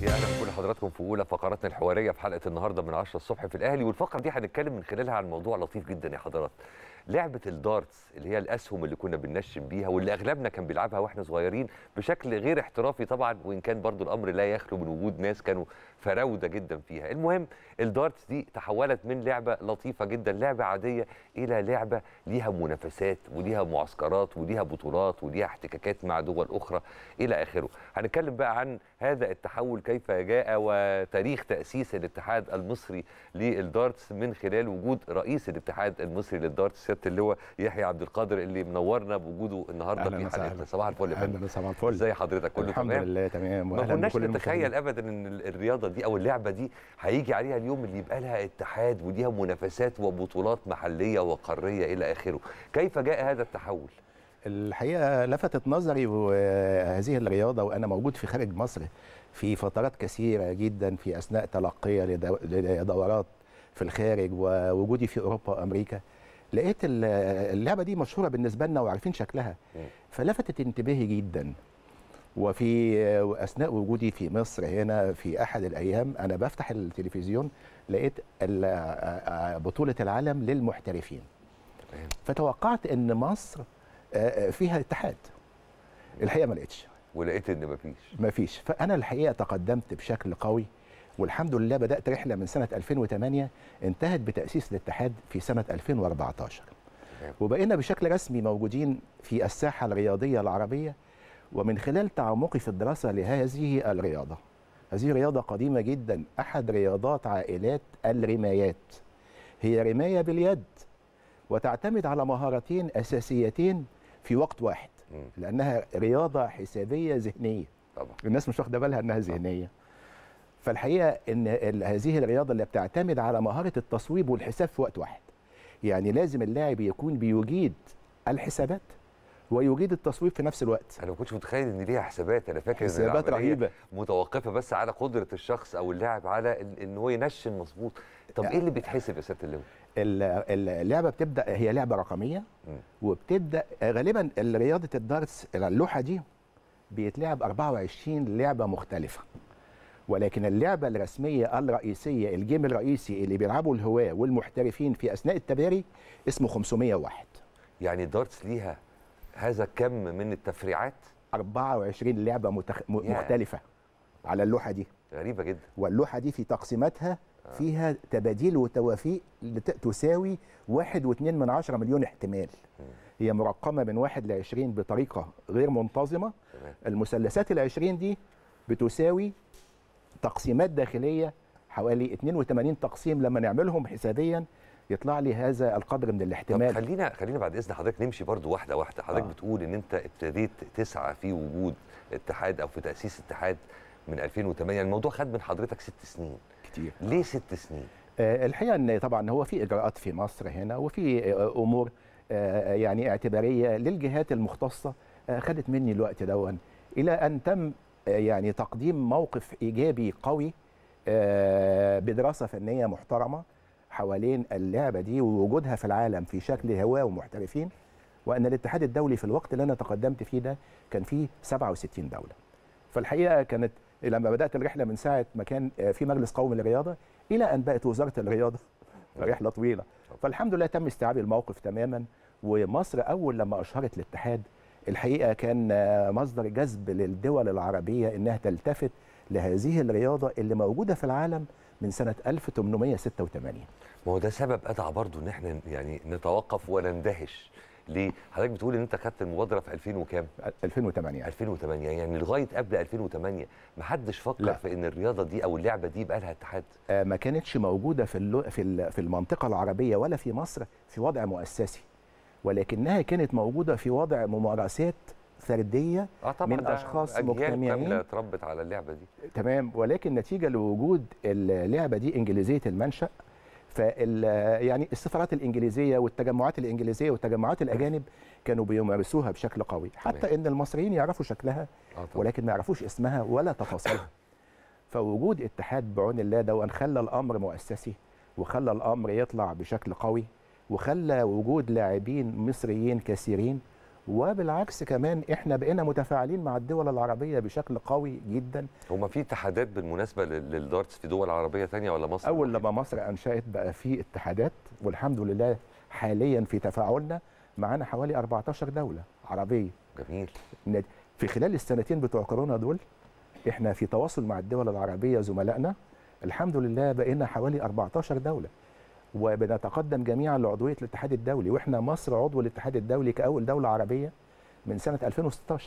يا اهلا بكل حضراتكم في اولى فقراتنا الحواريه في حلقه النهارده من 10 الصبح في الاهلي والفقره دي هنتكلم من خلالها عن موضوع لطيف جدا يا حضرات لعبه الدارتس اللي هي الاسهم اللي كنا بننشم بيها واللي اغلبنا كان بيلعبها واحنا صغيرين بشكل غير احترافي طبعا وان كان برضو الامر لا يخلو من وجود ناس كانوا فراوده جدا فيها المهم الدارتس دي تحولت من لعبه لطيفه جدا لعبه عاديه الى لعبه ليها منافسات وليها معسكرات وليها بطولات وليها احتكاكات مع دول اخرى الى اخره هنتكلم بقى عن هذا التحول كيف جاء وتاريخ تاسيس الاتحاد المصري للدارتس من خلال وجود رئيس الاتحاد المصري للدارتس سياده اللواء يحيى عبد القادر اللي منورنا بوجوده النهارده أهلاً في وسهلاً. حلقتنا صباح الفل يا فندم اهلا صباح الفل ازي حضرتك كله الحمد تمام لله تمام ما وأهلاً كناش بكل نتخيل المشاهدين. ابدا ان ال- الرياضه دي او اللعبه دي هيجي عليها اليوم اللي يبقى لها اتحاد وليها منافسات وبطولات محليه وقاريه الى اخره كيف جاء هذا التحول الحقيقه لفتت نظري وهذه الرياضه وانا موجود في خارج مصر في فترات كثيره جدا في اثناء تلقي لدو- لدورات في الخارج ووجودي في اوروبا وامريكا لقيت ال- اللعبه دي مشهوره بالنسبه لنا وعارفين شكلها مم. فلفتت انتباهي جدا وفي اثناء وجودي في مصر هنا في احد الايام انا بفتح التلفزيون لقيت ال- بطوله العالم للمحترفين تمام. فتوقعت ان مصر آه، فيها اتحاد الحقيقه ما لقيتش ولقيت ان مفيش ما فيش فانا الحقيقه تقدمت بشكل قوي والحمد لله بدات رحله من سنه 2008 انتهت بتاسيس الاتحاد في سنه 2014 تمام. وبقينا بشكل رسمي موجودين في الساحه الرياضيه العربيه ومن خلال تعمقي في الدراسه لهذه الرياضه هذه رياضه قديمه جدا احد رياضات عائلات الرمايات هي رمايه باليد وتعتمد على مهارتين اساسيتين في وقت واحد مم. لانها رياضه حسابيه ذهنيه طبعا الناس مش واخده بالها انها ذهنيه فالحقيقه ان ال- هذه الرياضه اللي بتعتمد على مهاره التصويب والحساب في وقت واحد يعني لازم اللاعب يكون بيجيد الحسابات ويجيد التصويب في نفس الوقت انا ما كنتش متخيل ان ليها حسابات انا فاكر ان حسابات العملية رهيبه متوقفه بس على قدره الشخص او اللاعب على إن- ان هو ينشن مظبوط طب ايه اللي بيتحسب يا سياده اللواء ال- ال- اللعبه بتبدا هي لعبه رقميه مم. وبتبدا غالبا رياضه الدارتس اللوحه دي بيتلعب 24 لعبه مختلفه ولكن اللعبه الرسميه الرئيسيه الجيم الرئيسي اللي بيلعبه الهواه والمحترفين في اثناء التباري اسمه 501 يعني الدارتس ليها هذا كم من التفريعات 24 لعبه متخ... م- ياه. مختلفه على اللوحه دي غريبه جدا واللوحه دي في تقسيماتها فيها تباديل وتوافيق لت- تساوي واحد واتنين من عشرة مليون احتمال هي مرقمة من واحد لعشرين بطريقة غير منتظمة تمام المثلثات العشرين دي بتساوي تقسيمات داخلية حوالي 82 تقسيم لما نعملهم حسابيا يطلع لي هذا القدر من طب الاحتمال خلينا خلينا بعد اذن حضرتك نمشي برضو واحده واحده حضرتك آه. بتقول ان انت ابتديت تسعى في وجود اتحاد او في تاسيس اتحاد من 2008 يعني الموضوع خد من حضرتك ست سنين كتير ليه ست سنين آه، الحقيقه ان طبعا هو في اجراءات في مصر هنا وفي آه، امور آه، يعني اعتباريه للجهات المختصه آه، خدت مني الوقت دون الى ان تم آه، يعني تقديم موقف ايجابي قوي آه، بدراسه فنيه محترمه حوالين اللعبه دي ووجودها في العالم في شكل هواه ومحترفين وان الاتحاد الدولي في الوقت اللي انا تقدمت فيه ده كان فيه 67 دوله فالحقيقه كانت لما بدات الرحله من ساعه ما كان آه، في مجلس قومي للرياضه الى ان بقت وزاره الرياضه رحله طويله فالحمد لله تم استيعاب الموقف تماما ومصر اول لما اشهرت الاتحاد الحقيقه كان آه، مصدر جذب للدول العربيه انها تلتفت لهذه الرياضه اللي موجوده في العالم من سنه 1886 ما هو ده سبب ادعى برضو ان احنا يعني نتوقف ونندهش ليه حضرتك بتقول ان انت خدت المبادره في 2000 وكام 2008 2008 يعني لغايه قبل 2008 ما حدش فكر لا. في ان الرياضه دي او اللعبه دي يبقى لها اتحاد آه، ما كانتش موجوده في اللو في ال- في المنطقه العربيه ولا في مصر في وضع مؤسسي ولكنها كانت موجوده في وضع ممارسات فرديه اه طبعا من ده أشخاص أجيال مجتمعين. كامله اتربت على اللعبه دي تمام ولكن نتيجه لوجود اللعبه دي انجليزيه المنشا فال يعني السفارات الانجليزيه والتجمعات الانجليزيه والتجمعات الاجانب كانوا بيمارسوها بشكل قوي حتى تمام. ان المصريين يعرفوا شكلها اه طبعا ولكن ما يعرفوش اسمها ولا تفاصيلها فوجود اتحاد بعون الله ده وان خلى الامر مؤسسي وخلى الامر يطلع بشكل قوي وخلى وجود لاعبين مصريين كثيرين وبالعكس كمان احنا بقينا متفاعلين مع الدول العربيه بشكل قوي جدا هما في اتحادات بالمناسبه لل- للدارتس في دول عربيه تانية ولا مصر اول الوحيدة؟ لما مصر انشات بقى في اتحادات والحمد لله حاليا في تفاعلنا معانا حوالي 14 دوله عربيه جميل ند- في خلال السنتين بتوع كورونا دول احنا في تواصل مع الدول العربيه زملائنا الحمد لله بقينا حوالي 14 دوله وبنتقدم جميعا لعضويه الاتحاد الدولي واحنا مصر عضو الاتحاد الدولي كاول دوله عربيه من سنه 2016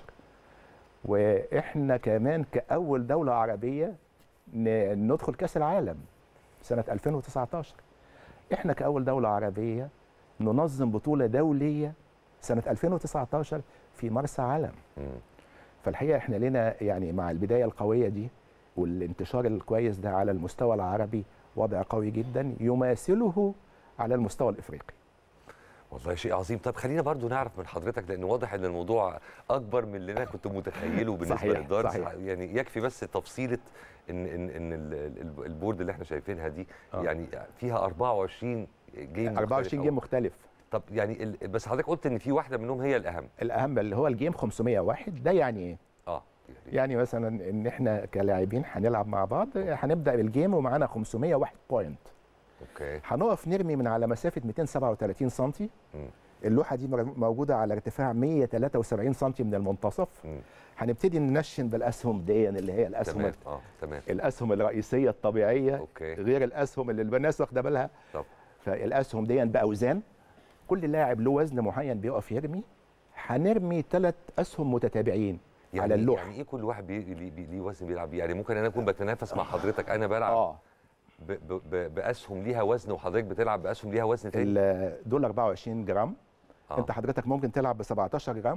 واحنا كمان كاول دوله عربيه ن- ندخل كاس العالم سنه 2019 احنا كاول دوله عربيه ننظم بطوله دوليه سنه 2019 في مرسى علم مم. فالحقيقه احنا لنا يعني مع البدايه القويه دي والانتشار الكويس ده على المستوى العربي وضع قوي جدا يماثله على المستوى الافريقي والله شيء عظيم طب خلينا برضو نعرف من حضرتك لان واضح ان الموضوع اكبر من اللي انا كنت متخيله بالنسبه صحيح، للدارتس صحيح. يعني يكفي بس تفصيله ان ان ان ال- ال- البورد اللي احنا شايفينها دي آه. يعني فيها 24 جيم 24 مختلف جيم أو- مختلف طب يعني ال- بس حضرتك قلت ان في واحده منهم هي الاهم الاهم اللي هو الجيم 501 ده يعني ايه اه يعني مثلا ان احنا كلاعبين هنلعب مع بعض هنبدا بالجيم ومعانا 501 بوينت اوكي هنقف نرمي من على مسافه 237 سم مم. اللوحه دي موجوده على ارتفاع 173 سم من المنتصف مم. هنبتدي ننشن بالاسهم دي اللي هي الاسهم تمام اه تمام الاسهم الرئيسيه الطبيعيه اوكي غير الاسهم اللي الناس واخده بالها طب فالاسهم دي باوزان كل لاعب له وزن معين بيقف يرمي هنرمي ثلاث اسهم متتابعين يعني على اللوحه يعني ايه كل واحد بي- ليه بي ليه وزن بيلعب بيه يعني ممكن انا اكون بتنافس مع حضرتك انا بلعب اه ب ب ب باسهم ليها وزن وحضرتك بتلعب باسهم ليها وزن تاني ال- دول 24 جرام آه. انت حضرتك ممكن تلعب ب 17 جرام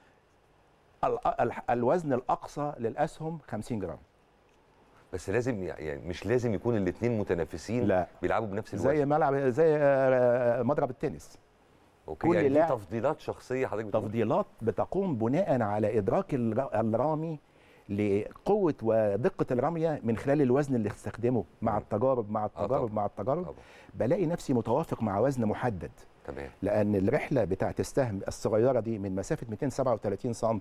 ال- ال- الوزن الاقصى للاسهم 50 جرام بس لازم يعني مش لازم يكون الاثنين متنافسين لا بيلعبوا بنفس الوزن زي ملعب زي آه، مضرب التنس اوكي كل يعني دي لاعب- تفضيلات شخصيه حضرتك بتقول تفضيلات بتقوم بناء على ادراك الر- الرامي لقوه ودقه الرميه من خلال الوزن اللي استخدمه مع مم. التجارب مع طبعا. التجارب مع التجارب طبعا بلاقي نفسي متوافق مع وزن محدد تمام لان الرحله بتاعت السهم الصغيره دي من مسافه 237 سم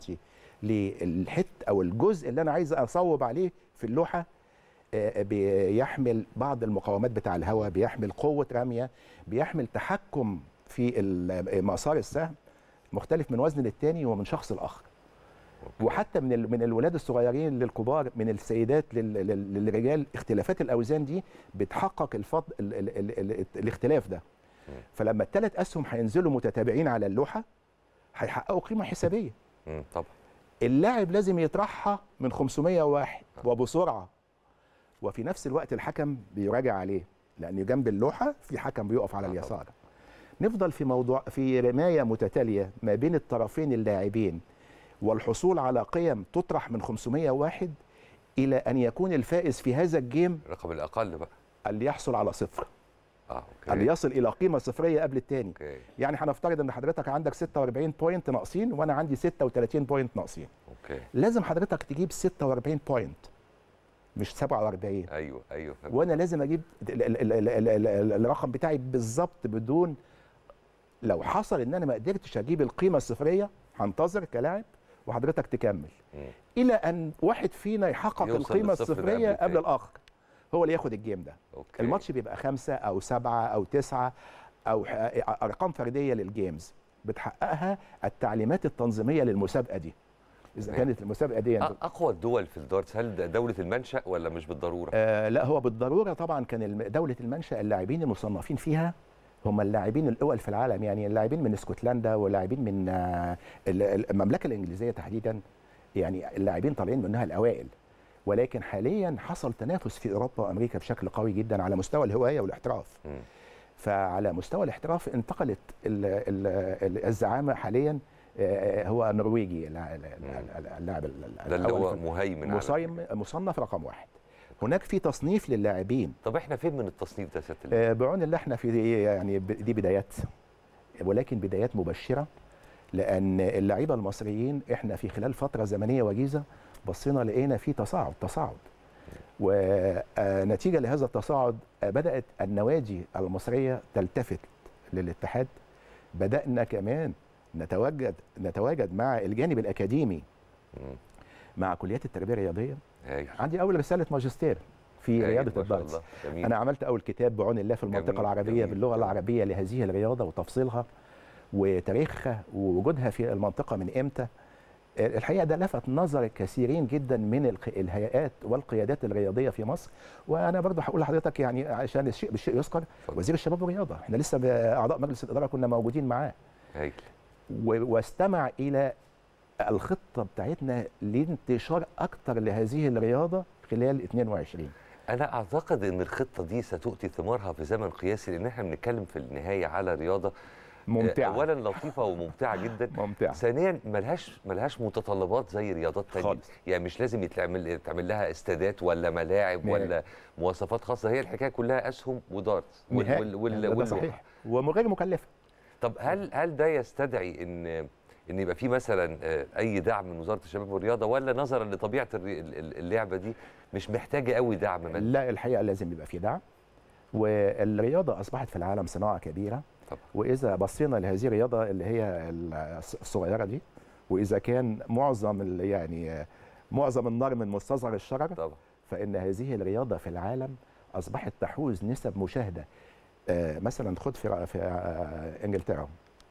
للحت او الجزء اللي انا عايز اصوب عليه في اللوحه آه، بيحمل بعض المقاومات بتاع الهواء بيحمل قوه رميه بيحمل تحكم في ال- مسار السهم مختلف من وزن للتاني ومن شخص لاخر أوكي. وحتى من ال- من الولاد الصغيرين للكبار من السيدات لل- لل- للرجال اختلافات الاوزان دي بتحقق الفضل ال ال ال ال الاختلاف ده مم. فلما الثلاث اسهم هينزلوا متتابعين على اللوحه هيحققوا قيمه حسابيه مم. طبعا اللاعب لازم يطرحها من 501 وبسرعه وفي نفس الوقت الحكم بيراجع عليه لان جنب اللوحه في حكم بيقف على آه طبعاً. اليسار نفضل في موضوع في رمايه متتاليه ما بين الطرفين اللاعبين والحصول على قيم تطرح من 501 الى ان يكون الفائز في هذا الجيم الرقم الاقل بقى اللي يحصل على صفر اه اللي اوكي يصل الى قيمه صفريه قبل الثاني اوكي يعني هنفترض ان حضرتك عندك 46 بوينت ناقصين وانا عندي 36 بوينت ناقصين اوكي لازم حضرتك تجيب 46 بوينت مش 47 ايوه ايوه فهمت. وانا لازم اجيب ال- ال- ال- ال- ال- ال- الرقم بتاعي بالظبط بدون لو حصل ان انا ما قدرتش اجيب القيمه الصفريه هنتظر كلاعب وحضرتك تكمل مم. الى ان واحد فينا يحقق يوصل القيمه للصفر ده قبل الصفريه قبل التاني. الاخر هو اللي ياخد الجيم ده اوكي الماتش بيبقى خمسة أو سبعة أو تسعة أو ح- أرقام فردية للجيمز بتحققها التعليمات التنظيمية للمسابقة دي إذا تمام. كانت المسابقة دي أ- اقوى الدول في الدارتس هل ده دوله المنشا ولا مش بالضروره آه لا هو بالضرورة طبعا كان الم- دولة المنشأ اللاعبين المصنفين فيها هم اللاعبين الأول في العالم يعني اللاعبين من اسكتلندا واللاعبين من آه، ال- ال- المملكة الإنجليزية تحديدا يعني اللاعبين طالعين منها الأوائل ولكن حاليا حصل تنافس في أوروبا وأمريكا بشكل قوي جدا على مستوى الهواية والاحتراف مم. فعلى مستوى الاحتراف انتقلت ال- ال- ال- الزعامه حاليا آه، هو نرويجي اللاعب اللاعب ال- ده اللي الأول هو في- مهيمن على مصيم مصنف رقم واحد هناك في تصنيف للاعبين طب احنا فين من التصنيف ده يا سياده اللواء؟ آه، بعون الله احنا في يعني ب- دي بدايات ولكن بدايات مبشره لان اللعيبه المصريين احنا في خلال فتره زمنيه وجيزه بصينا لقينا في تصاعد تصاعد ونتيجه لهذا التصاعد آه، بدات النوادي المصريه تلتفت للاتحاد بدانا كمان نتواجد نتواجد مع الجانب الاكاديمي مم. مع كليات التربيه الرياضيه هايل عندي اول رساله ماجستير في هايل، رياضه ما شاء الدارتس الله. جميل انا عملت اول كتاب بعون الله في المنطقه جميل، العربيه جميل، باللغه جميل. العربيه لهذه الرياضه وتفصيلها وتاريخها ووجودها في المنطقه من امتى الحقيقه ده لفت نظر كثيرين جدا من الق- الهيئات والقيادات الرياضيه في مصر وانا برضه هقول لحضرتك يعني عشان الشيء بالشيء يذكر اتفضل. وزير الشباب والرياضه احنا لسه ب- اعضاء مجلس الاداره كنا موجودين معاه هايل و- واستمع الى الخطه بتاعتنا لانتشار اكتر لهذه الرياضه خلال 22 انا اعتقد ان الخطه دي ستؤتي ثمارها في زمن قياسي لان احنا بنتكلم في النهايه على رياضه ممتعه اولا لطيفه وممتعه جدا ممتعه ثانيا ملهاش ملهاش متطلبات زي رياضات تانية خالص. يعني مش لازم يتعمل يتعمل لها استادات ولا ملاعب نهائي. ولا مواصفات خاصه هي الحكايه كلها اسهم ودارتس نهائي. ده واللوحة. صحيح وغير مكلفه طب هل هل ده يستدعي ان ان يبقى في مثلا آه، اي دعم من وزاره الشباب والرياضه ولا نظرا لطبيعه الري- ال- ال- اللعبه دي مش محتاجه قوي دعم مادي لا الحقيقه لازم يبقى في دعم والرياضه اصبحت في العالم صناعه كبيره طبعا. واذا بصينا لهذه الرياضه اللي هي الصغيره دي واذا كان معظم ال- يعني معظم النار من مستصغر الشرر طبعا فان هذه الرياضه في العالم اصبحت تحوز نسب مشاهده آه، مثلا خد في في آه، انجلترا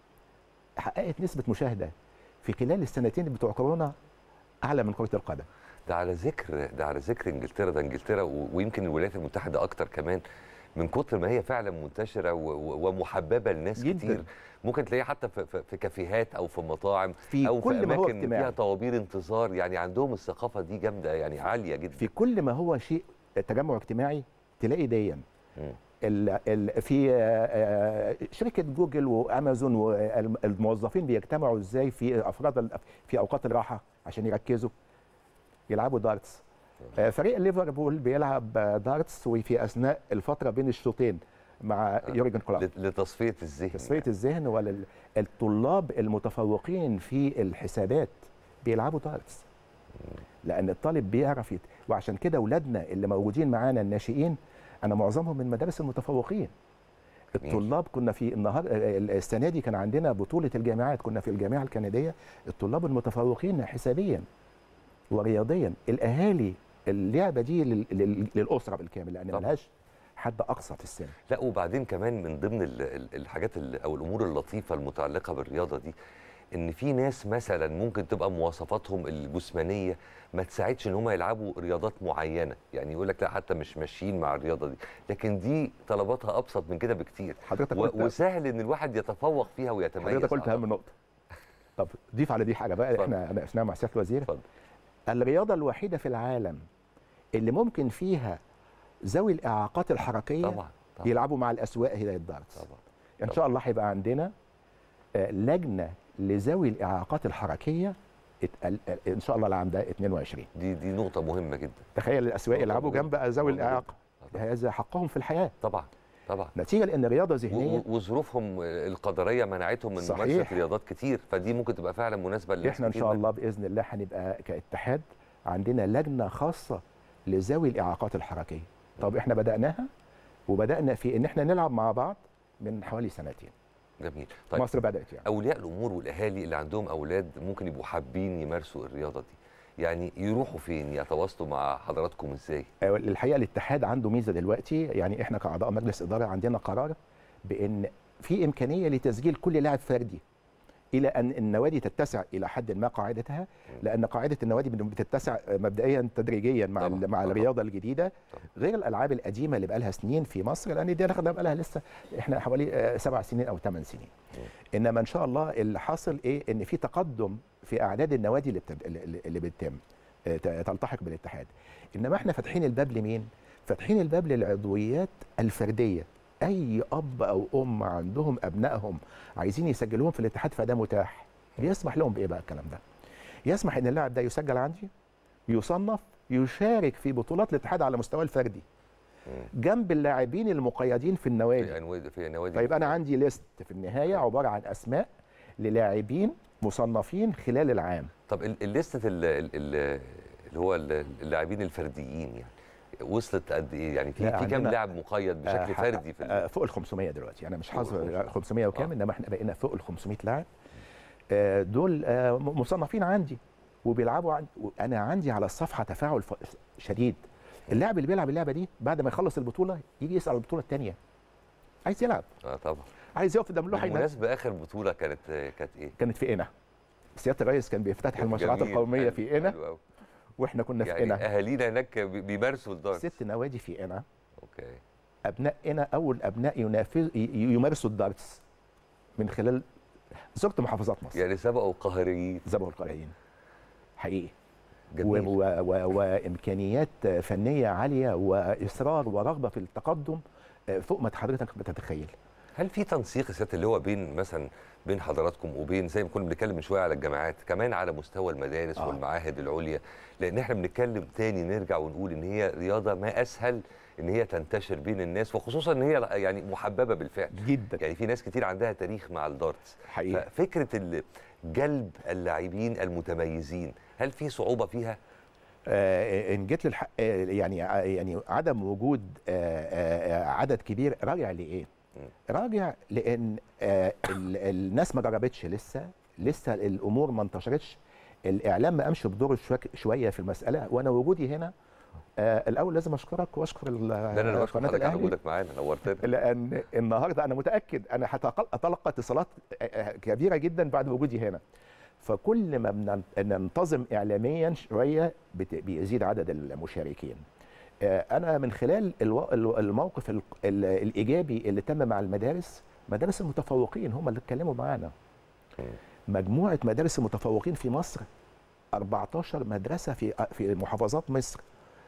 حققت نسبه مشاهده في خلال السنتين بتوع كورونا اعلى من كره القدم ده على ذكر ده على ذكر انجلترا ده انجلترا و- ويمكن الولايات المتحده اكتر كمان من كتر ما هي فعلا منتشره و- و- ومحببه لناس جداً. كتير ممكن تلاقيها حتى في, في, في كافيهات او في مطاعم في او كل في ما هو اماكن فيها اجتماعي طوابير انتظار يعني عندهم الثقافه دي جامده يعني عاليه جدا في كل ما هو شيء تجمع اجتماعي تلاقي ديا مم. ال ال في آه، آه، شركه جوجل وامازون والموظفين بيجتمعوا ازاي في افراد ال- في اوقات الراحه عشان يركزوا يلعبوا دارتس آه، فريق ليفربول بيلعب آه، دارتس وفي اثناء الفتره بين الشوطين مع يورجن كلوب لت- لتصفيه الذهن تصفيه الذهن والطلاب المتفوقين في الحسابات بيلعبوا دارتس لان الطالب بيعرف يت... وعشان كده اولادنا اللي موجودين معانا الناشئين انا معظمهم من مدارس المتفوقين جميل. الطلاب كنا في النهار السنه دي كان عندنا بطوله الجامعات كنا في الجامعه الكنديه الطلاب المتفوقين حسابيا ورياضيا الاهالي اللعبه دي لل... لل... للاسره بالكامل لان طبعا. ملهاش حد اقصى في السن لا وبعدين كمان من ضمن ال- ال- الحاجات ال- او الامور اللطيفه المتعلقه بالرياضه دي ان في ناس مثلا ممكن تبقى مواصفاتهم الجسمانيه ما تساعدش ان هم يلعبوا رياضات معينه يعني يقول لك لا حتى مش ماشيين مع الرياضه دي لكن دي طلباتها ابسط من كده بكتير حضرتك و- قلت وسهل ان الواحد يتفوق فيها ويتميز حضرتك قلت اهم أعتقد. نقطه طب ضيف على دي حاجه بقى اتفضل. احنا ناقشناها مع سياده الوزير اتفضل الرياضه الوحيده في العالم اللي ممكن فيها ذوي الاعاقات الحركيه طبعا طبعا يلعبوا مع الاسواق هي الدارتس طبعا ان شاء الله هيبقى عندنا آه، لجنه لذوي الاعاقات الحركيه ات- ان شاء الله العام ده 22 دي دي نقطه مهمه جدا تخيل الاسواق نقطة يلعبوا مهمة. جنب ذوي موجودة. الاعاقه طبعا هذا حقهم في الحياه طبعا طبعا نتيجه لان رياضه و- ذهنيه و- وظروفهم القدريه منعتهم من صحيح. ممارسه رياضات كتير فدي ممكن تبقى فعلا مناسبه لناس احنا ان كتير شاء منهم. الله باذن الله هنبقى كاتحاد عندنا لجنه خاصه لذوي الاعاقات الحركيه طب احنا بداناها وبدانا في ان احنا نلعب مع بعض من حوالي سنتين جميل طيب. طيب مصر بدات يعني اولياء الامور والاهالي اللي عندهم اولاد ممكن يبقوا حابين يمارسوا الرياضه دي يعني يروحوا فين يتواصلوا مع حضراتكم ازاي آه، الحقيقه الاتحاد عنده ميزه دلوقتي يعني احنا كاعضاء مجلس اداره عندنا قرار بان في امكانيه لتسجيل كل لاعب فردي الى ان النوادي تتسع الى حد ما قاعدتها لان قاعده النوادي بتتسع مبدئيا تدريجيا مع طبعاً، ال- مع طبعاً. الرياضه الجديده طبعاً. غير الالعاب القديمه اللي بقى لها سنين في مصر لان دي اخدها بقى لها لسه احنا حوالي آه، سبع سنين او ثمان سنين انما ان شاء الله اللي حاصل ايه ان في تقدم في اعداد النوادي اللي بتب... اللي اللي بتتم آه، ت- تلتحق بالاتحاد انما احنا فاتحين الباب لمين فاتحين الباب للعضويات الفرديه اي اب او ام عندهم ابنائهم عايزين يسجلوهم في الاتحاد فده متاح بيسمح لهم بايه بقى الكلام ده يسمح ان اللاعب ده يسجل عندي يصنف يشارك في بطولات الاتحاد على مستوى الفردي جنب اللاعبين المقيدين في النوادي في أنواد- في نوادي طيب انا عندي ليست في النهايه عباره عن اسماء للاعبين مصنفين خلال العام طب ال- الليستة ال- ال- ال- اللي هو ال- اللاعبين الفرديين يعني وصلت قد ايه يعني في لا، في كام عندنا- لاعب مقيد بشكل آه، فردي في ال- آه، فوق ال 500 دلوقتي انا مش فوق ال حاصل 500. 500 وكام آه. انما احنا بقينا فوق ال 500 لاعب آه، دول آه، م- مصنفين عندي وبيلعبوا عندي انا عندي على الصفحه تفاعل ف- شديد اللاعب اللي بيلعب اللعبه دي بعد ما يخلص البطوله يجي يسال البطوله الثانيه عايز يلعب اه طبعا عايز يقف قدام اللوحه ينام. بالمناسبه اخر بطوله كانت كانت ايه؟ كانت في قنا سياده الرئيس كان بيفتتح المشروعات جميل، القوميه حلو، في قنا حلو أوي. واحنا كنا في يعني قنا اهالينا هناك بي- بيمارسوا الدارتس ست نوادي في قنا اوكي ابناء قنا اول ابناء ينافس ي- يمارسوا الدارتس من خلال زرت محافظات مصر يعني سبقوا قهريين زبهوا القريين حقيقي و- جميل و- و- وامكانيات فنيه عاليه واصرار ورغبه في التقدم آه، فوق ما حضرتك بتتخيل هل في تنسيق يا سياده اللي هو بين مثلا بين حضراتكم وبين زي ما كنا بنتكلم من شويه على الجامعات كمان على مستوى المدارس آه. والمعاهد العليا لان احنا بنتكلم تاني نرجع ونقول ان هي رياضه ما اسهل ان هي تنتشر بين الناس وخصوصا ان هي يعني محببه بالفعل جدا يعني في ناس كتير عندها تاريخ مع الدارتس حقيقي ففكره ال- جلب اللاعبين المتميزين هل في صعوبه فيها آه، ان جيت للحق آه، يعني ع- يعني عدم وجود آه، آه، آه، عدد كبير راجع لايه؟ راجع لان آه، ال- الناس ما جربتش لسه لسه الامور ما انتشرتش الاعلام ما قامش بدوره شوك- شويه في المساله وانا وجودي هنا آه، الاول لازم اشكرك واشكر ال- ده انا اللي بشكر قناه حضرتك على الاهلي وجودك معانا نورتنا لان النهارده انا متاكد انا هتقل- اتلقى اتصالات كبيره جدا بعد وجودي هنا فكل ما بنن- ننتظم اعلاميا شويه بت- بيزيد عدد المشاركين آه، انا من خلال الو- الو- الموقف ال- ال- الايجابي اللي تم مع المدارس مدارس المتفوقين هم اللي اتكلموا معانا مجموعه مدارس المتفوقين في مصر 14 مدرسه في في محافظات مصر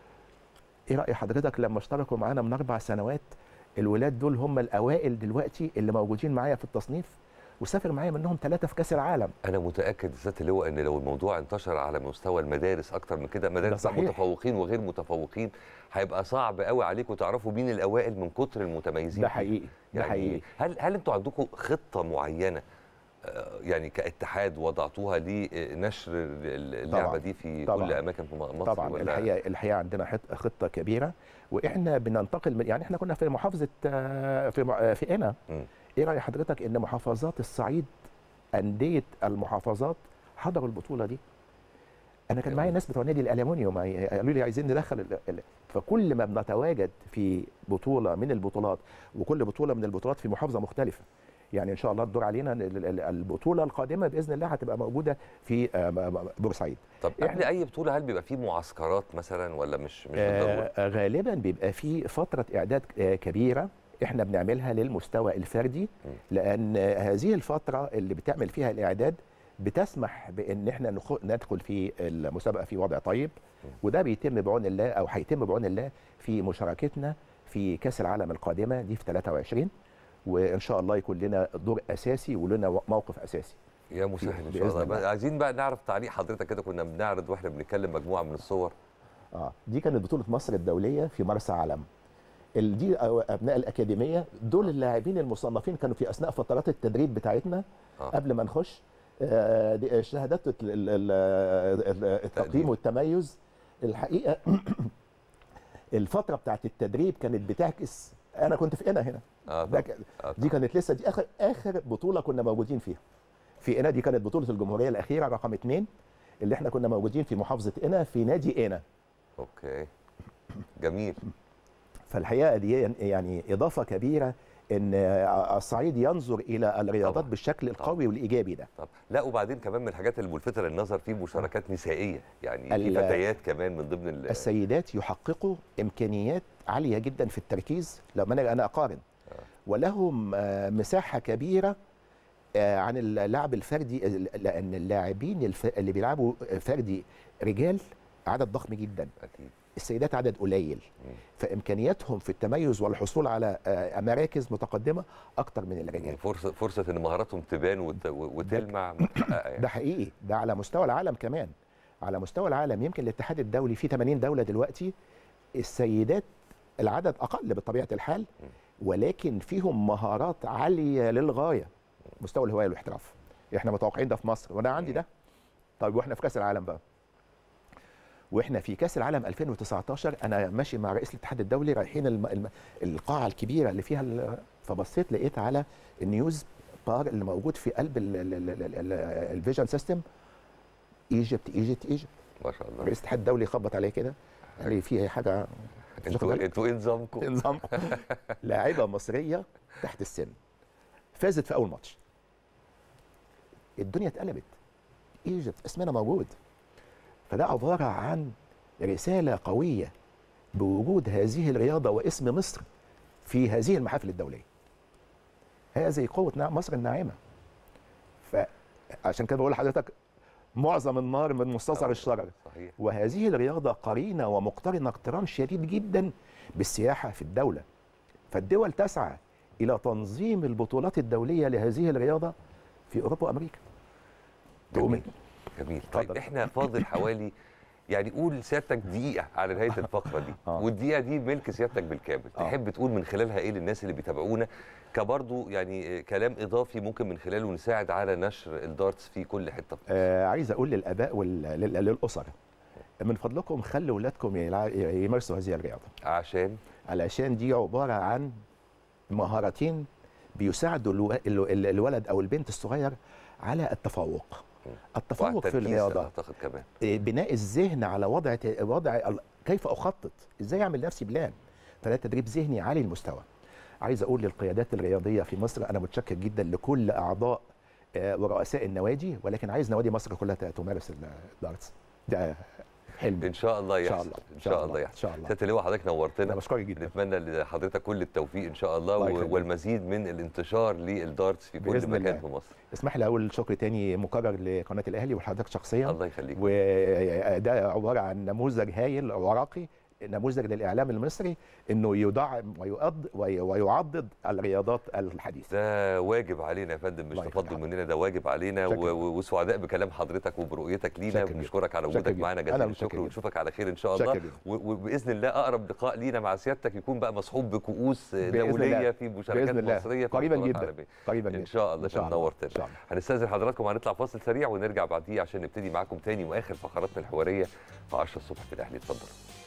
ايه راي حضرتك لما اشتركوا معانا من اربع سنوات الولاد دول هم الاوائل دلوقتي اللي موجودين معايا في التصنيف وسافر معايا منهم ثلاثه في كاس العالم انا متاكد ذات اللي هو ان لو الموضوع انتشر على مستوى المدارس اكتر من كده مدارس صحيح. متفوقين وغير متفوقين هيبقى صعب قوي عليكم تعرفوا مين الاوائل من كتر المتميزين ده فيه. حقيقي ده يعني حقيقي هل هل انتوا عندكم خطه معينه آه، يعني كاتحاد وضعتوها لنشر ال- اللعبه طبعاً. في دي طبعاً. كل اماكن في م- مصر طبعا ولا الحقيقه الحقيقه عندنا حت- خطه كبيره واحنا بننتقل من يعني احنا كنا في محافظه آه، في مع- آه، في قنا مم. ايه راي حضرتك ان محافظات الصعيد انديه المحافظات حضروا البطوله دي انا كان معايا ناس بتوع نادي الالومنيوم عاي- قالوا لي عايزين ندخل ال- ال- فكل ما بنتواجد في بطوله من البطولات وكل بطوله من البطولات في محافظه مختلفه يعني ان شاء الله الدور علينا ال- ال- البطوله القادمه باذن الله هتبقى موجوده في آه، م- م- بورسعيد طب إحنا- قبل اي بطوله هل بيبقى في معسكرات مثلا ولا مش مش بالضروره آه غالبا بيبقى في فتره اعداد آه كبيره احنا بنعملها للمستوى الفردي لان آه، هذه الفتره اللي بتعمل فيها الاعداد بتسمح بان احنا نخ- ندخل في المسابقه في وضع طيب وده بيتم بعون الله او هيتم بعون الله في مشاركتنا في كاس العالم القادمه دي في 23 وان شاء الله يكون لنا دور اساسي ولنا موقف اساسي يا مسهل ان شاء بإذن الله الله. بقى عايزين بقى نعرف تعليق حضرتك كده كنا بنعرض واحنا بنتكلم مجموعه من الصور اه دي كانت بطوله مصر الدوليه في مرسى علم ال- دي أو ابناء الاكاديميه دول اللاعبين المصنفين كانوا في اثناء فترات التدريب بتاعتنا آه. قبل ما نخش آه، دي شهادات ال- ال- ال- التقديم تقدير. والتميز الحقيقه الفتره بتاعت التدريب كانت بتعكس انا كنت في قنا هنا اه ده طبعا. ك- آه دي كانت لسه دي اخر اخر بطوله كنا موجودين فيها في قنا دي كانت بطوله الجمهوريه الاخيره رقم اثنين اللي احنا كنا موجودين في محافظه قنا في نادي قنا اوكي جميل فالحقيقه دي يعني اضافه كبيره ان الصعيد ينظر الى الرياضات طبعاً. بالشكل القوي والايجابي ده طب لا وبعدين كمان من الحاجات الملفتة للنظر في مشاركات نسائية يعني في ال- فتيات كمان من ضمن ال- السيدات يحققوا امكانيات عاليه جدا في التركيز لما انا انا اقارن ولهم آه، مساحه كبيره آه، عن اللعب الفردي لان اللاعبين الف- اللي بيلعبوا فردي رجال عدد ضخم جدا اكيد السيدات عدد قليل فامكانياتهم في التميز والحصول على آه، مراكز متقدمه اكتر من الرجال يعني فرصة فرصة ان مهاراتهم تبان وت- وتلمع متحققة يعني ده حقيقي ده على مستوى العالم كمان على مستوى العالم يمكن الاتحاد الدولي فيه 80 دوله دلوقتي السيدات العدد اقل بطبيعه الحال ولكن فيهم مهارات عاليه للغايه مستوى الهوايه والاحتراف احنا متوقعين ده في مصر وانا عندي ده طيب واحنا في كاس العالم بقى واحنا في كاس العالم 2019 انا ماشي مع رئيس الاتحاد الدولي رايحين الم... الم... القاعه الكبيره اللي فيها ال... فبصيت لقيت على النيوز بار اللي موجود في قلب الفيجن سيستم ايجيبت ايجيبت ايجيبت ما شاء الله رئيس الاتحاد الدولي خبط عليه كده قال لي في حاجه مش واخد انتوا بالك؟ انتوا ايه نظامكم؟ نظامكم لاعبه مصريه تحت السن فازت في اول ماتش الدنيا اتقلبت ايجيبت اسمنا موجود فده عباره عن رساله قويه بوجود هذه الرياضه واسم مصر في هذه المحافل الدوليه هذه قوه نعم مصر الناعمه فعشان كده بقول لحضرتك معظم النار من مستصغر آه، الشرر صحيح وهذه الرياضة قرينة ومقترنة اقتران شديد جدا بالسياحة في الدولة فالدول تسعى إلى تنظيم البطولات الدولية لهذه الرياضة في أوروبا وأمريكا تقوم جميل جميل طيب اتفضل. احنا فاضل حوالي يعني قول سيادتك دقيقة على نهاية الفقرة دي آه. والدقيقة دي ملك سيادتك بالكامل آه. تحب تقول من خلالها ايه للناس اللي بيتابعونا كبرضو يعني آه، كلام إضافي ممكن من خلاله نساعد على نشر الدارتس في كل حتة في مصر. آه عايز أقول للآباء وللأسر من فضلكم خلوا أولادكم يلع- يمارسوا هذه الرياضة عشان علشان دي عبارة عن مهارتين بيساعدوا الو- ال- ال- الولد أو البنت الصغير على التفوق التفوق في والتركيز الرياضة اعتقد كمان بناء الذهن على وضع وضع ال- كيف اخطط ازاي اعمل نفسي بلان فده تدريب ذهني عالي المستوى عايز اقول للقيادات الرياضيه في مصر انا متشكر جدا لكل اعضاء آه، ورؤساء النوادي ولكن عايز نوادي مصر كلها ت- تمارس الدارتس ده حلم ان شاء الله ان شاء يحصل الله ان شاء الله ان يحصل شاء الله سياده اللواء حضرتك انا نورتنا بشكرك جدا نتمنى لحضرتك كل التوفيق ان شاء الله الله و- يخليك. والمزيد من الانتشار للدارتس في كل بإذن مكان الله. في مصر اسمح لي اقول شكر تاني مكرر لقناه الاهلي وحضرتك شخصيا الله يخليك وده عباره عن نموذج هايل ورقي نموذج للاعلام المصري انه يدعم ويؤض وي- ويعضد الرياضات الحديثه ده واجب علينا يا فندم مش الله تفضل يخليك. مننا ده واجب علينا شكراً. و- و- وسعداء بكلام حضرتك وبرؤيتك لينا شكراً جداً. بنشكرك على شكراً وجودك جداً. معانا أنا جزيل متشكر الشكر جداً. ونشوفك على خير ان شاء شكراً الله جداً. و- وباذن الله اقرب لقاء لينا مع سيادتك يكون بقى مصحوب بكؤوس بإذن دوليه الله. في مشاركات بإذن الله. مصريه في قريباً بطولات جداً. عالمية. قريبا ان جدا شاء الله إن شاء عشان الله. نورتنا إن شاء الله. هنستاذن حضراتكم هنطلع فاصل سريع ونرجع بعديه عشان نبتدي معاكم تاني واخر فقراتنا الحواريه في 10 الصبح في الاهلي اتفضلوا